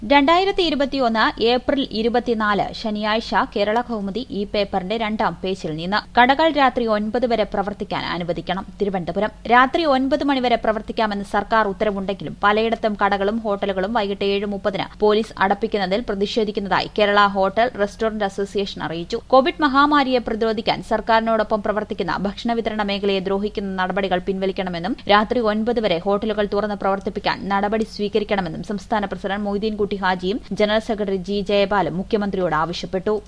രണ്ടായിരത്തി ഇരുപത്തിയൊന്ന് ഏപ്രിൽ ഇരുപത്തിനാല് ശനിയാഴ്ച കേരള കൗമുദി ഈ പേപ്പറിന്റെ രണ്ടാം പേജിൽ നിന്ന് കടകൾ രാത്രി ഒൻപത് വരെ പ്രവർത്തിക്കാൻ അനുവദിക്കണം തിരുവനന്തപുരം രാത്രി ഒൻപത് മണിവരെ പ്രവർത്തിക്കാമെന്ന് സർക്കാർ ഉത്തരവുണ്ടെങ്കിലും പലയിടത്തും കടകളും ഹോട്ടലുകളും വൈകിട്ട് ഏഴ് മുപ്പതിന് പോലീസ് അടപ്പിക്കുന്നതിൽ പ്രതിഷേധിക്കുന്നതായി കേരള ഹോട്ടൽ റെസ്റ്റോറന്റ് അസോസിയേഷൻ അറിയിച്ചു കോവിഡ് മഹാമാരിയെ പ്രതിരോധിക്കാൻ സർക്കാരിനോടൊപ്പം പ്രവർത്തിക്കുന്ന ഭക്ഷണ വിതരണ മേഖലയെ ദ്രോഹിക്കുന്ന നടപടികൾ പിൻവലിക്കണമെന്നും രാത്രി ഒൻപത് വരെ ഹോട്ടലുകൾ തുറന്ന് പ്രവർത്തിപ്പിക്കാൻ നടപടി സ്വീകരിക്കണമെന്നും സംസ്ഥാന പ്രസിഡന്റ് മൊയ്തീൻകുട്ടി ഹാജിയും ജനറൽ സെക്രട്ടറി ജി ജയപാലും മുഖ്യമന്ത്രിയോട് ആവശ്യപ്പെട്ടു